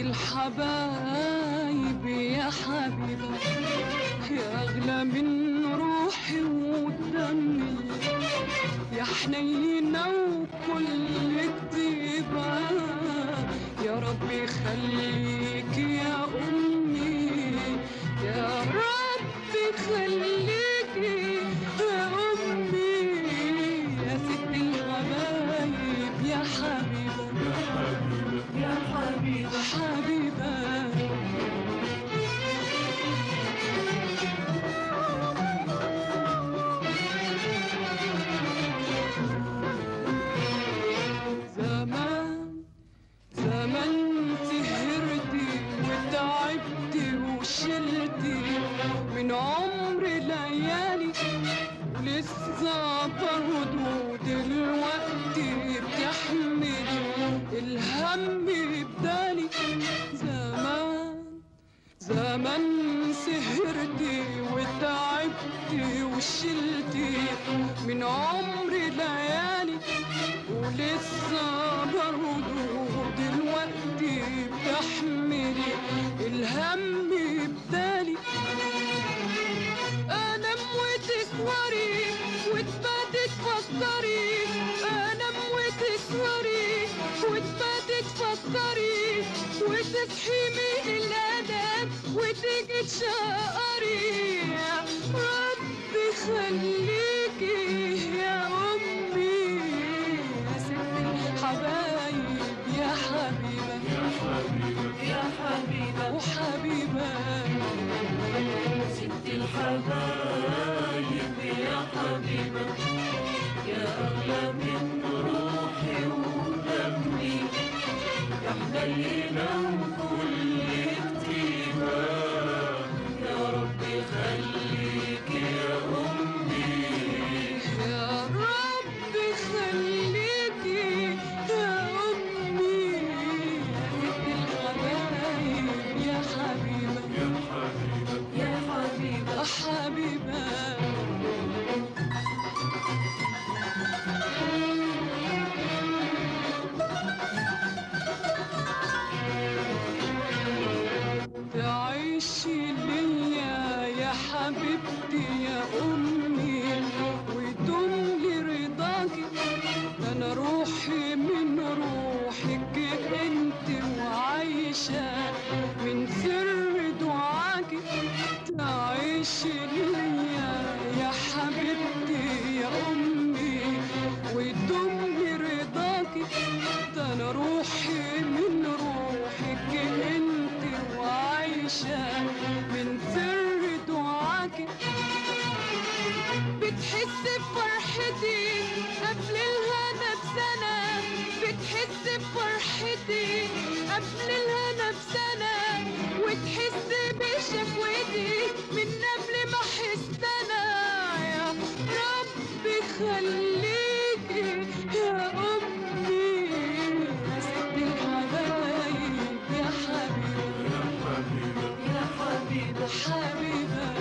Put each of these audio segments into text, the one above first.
الحبايب يا حبيبة يا أغلى من روحي ودمي يا حنينة وكل كتيبة يا ربي خليك يا أمي يا ربي خليكي يا أمي يا ست الحبايب يا حبيبة يا حبيبة حبيبة زمان زمان سهرتي وتعبتي وشلتي من عمر ليالي ولسه برضه دلوقتي بتحملي الهم بدالي زمان زمان سهرتي وتعبتي وشلتي من عمري ليالي ولسه برضه دلوقتي بتحملي الهم بدالي انام وتسوري وتباتي تفكري انام وتسوري وتباتي تفكري وتصحي من الاداب وتيجي تشقري يا ربي خليكي يا امي يا ست الحبايب يا حبيبه يا حبيبة يا حبيبة وحبيبه ست الحبايب يا حبيبة يا أغلى من روحي ودمي يا حنينة وكل كتيبة يا ربي خليك يا أمي يا ربي خليكي يا أمي يا ست الحبايب يا حبيبة يا حبيبة يا حبيبة حبيبة تعيشي ليا يا حبيبتي يا أمي ويدوم لي رضاكي ده أنا روحي من روحك انت وعايشة من سر دعاكي تعيشي ليا يا حبيبتي يا أمي ويدوم لي رضاكي ده أنا روحي من روحك انت وعايشة من سر دعاكي بتحس بفرحتي قبل الهنا بسنة بتحس بفرحتي قبل الهنا بسنة وتحس بشكوتي من قبل ما احس انا يا ربي خليكي يا امي يا ست الحبايب يا حبيبه يا حبيبة حبيبه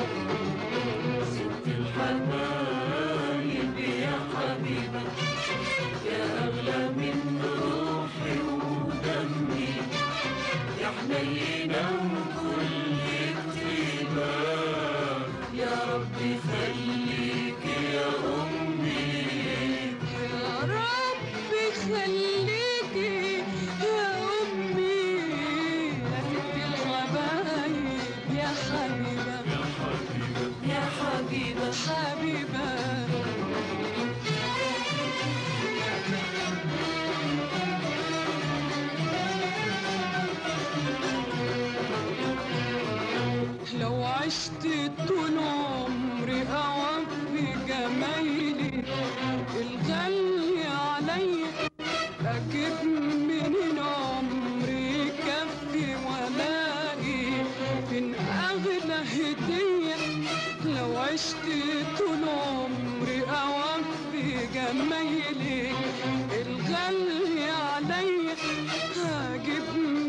ست الحبايب يا حبيبة يا أغلى من روحي ودمي يا حنينة وكل كتيبة يا ربي خليك يا أمي يا ربي خليكي يا أمي يا ست الحبايب يا حبيبة يا حبيبة حبيبة لو عشت طول عمري أوفي جمايلي الغالي عليا أجيب منين عمري كفي ولاقي فين أغلى هدية لو عشت طول عمري أوفي جمايلي الغالي عليا هجيب